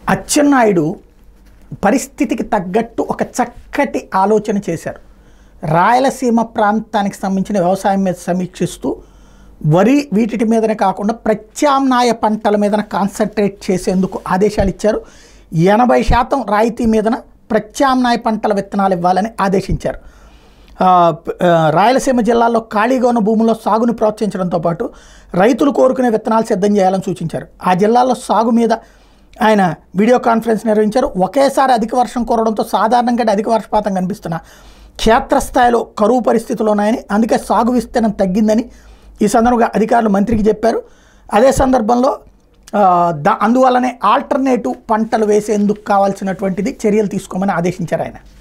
అచ్చెన్నాయుడు పరిస్థితికి తగ్గట్టు ఒక చక్కటి ఆలోచన చేశారు రాయలసీమ ప్రాంతానికి సంబంధించిన వ్యవసాయం మీద సమీక్షిస్తూ వరి వీటి మీదనే కాకుండా ప్రత్యామ్నాయ పంటల మీదన కాన్సన్ట్రేట్ చేసేందుకు ఆదేశాలు ఇచ్చారు ఎనభై శాతం రాయితీ మీదన ప్రత్యామ్నాయ పంటల విత్తనాలు ఇవ్వాలని ఆదేశించారు ఆ, ప- ఆ, రాయలసీమ జిల్లాల్లో ఖాళీగా ఉన్న భూముల్లో సాగును ప్రోత్సహించడంతో పాటు రైతులు కోరుకునే విత్తనాలు సిద్ధం చేయాలని సూచించారు ఆ జిల్లాల్లో సాగు మీద ఆయన వీడియో కాన్ఫరెన్స్ నిర్వహించారు ఒకేసారి అధిక వర్షం కురవడంతో సాధారణంగా అధిక వర్షపాతం కనిపిస్తున్న క్షేత్రస్థాయిలో కరువు పరిస్థితులు ఉన్నాయని అందుకే సాగు విస్తీర్ణం తగ్గిందని ఈ సందర్భంగా అధికారులు మంత్రికి చెప్పారు అదే సందర్భంలో ఆ, దా అందువల్లనే ఆల్టర్నేటివ్ పంటలు వేసేందుకు కావాల్సినటువంటిది చర్యలు తీసుకోమని ఆదేశించారు ఆయన